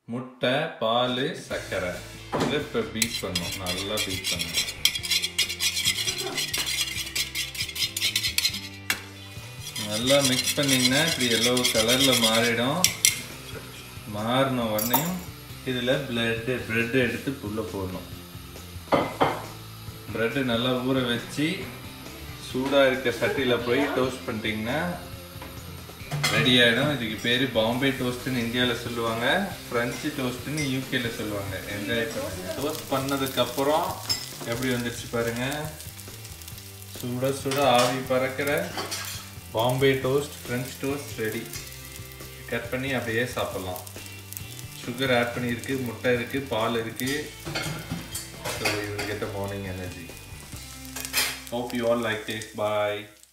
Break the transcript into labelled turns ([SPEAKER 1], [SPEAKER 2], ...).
[SPEAKER 1] முட்டை பால் சர்க்கரை இதை இப்போ பீட் பண்ணும் நல்லா பீட் பண்ணும் நல்லா மிக்ஸ் பண்ணிங்கன்னா இப்படி எல்லோ கலரில் மாறிடும் மாறின உடனே இதில் பிளட்டு ப்ரெட்டு எடுத்து புல்ல போடணும் ப்ரெட்டு நல்லா ஊற வச்சு சூடாக இருக்க சட்டியில் போய் டோஸ்ட் பண்ணிட்டீங்கன்னா ரெடி ஆகிடும் இதுக்கு பேர் பாம்பே டோஸ்ட்டுன்னு இந்தியாவில் சொல்லுவாங்க ஃப்ரெஞ்சு டோஸ்ட்டுன்னு யூகேல சொல்லுவாங்க என்ஜாய் பண்ணுங்க டோஸ்ட் பண்ணதுக்கப்புறம் எப்படி வந்துருச்சு பாருங்க சுட சுட ஆவி பறக்கிற Bombay toast French toast ready cut பண்ணி அப்படியே சாப்பிட்லாம் சுகர் ஆட் பண்ணியிருக்கு முட்டை இருக்குது பால் இருக்குது so you get a morning energy hope you all like taste bye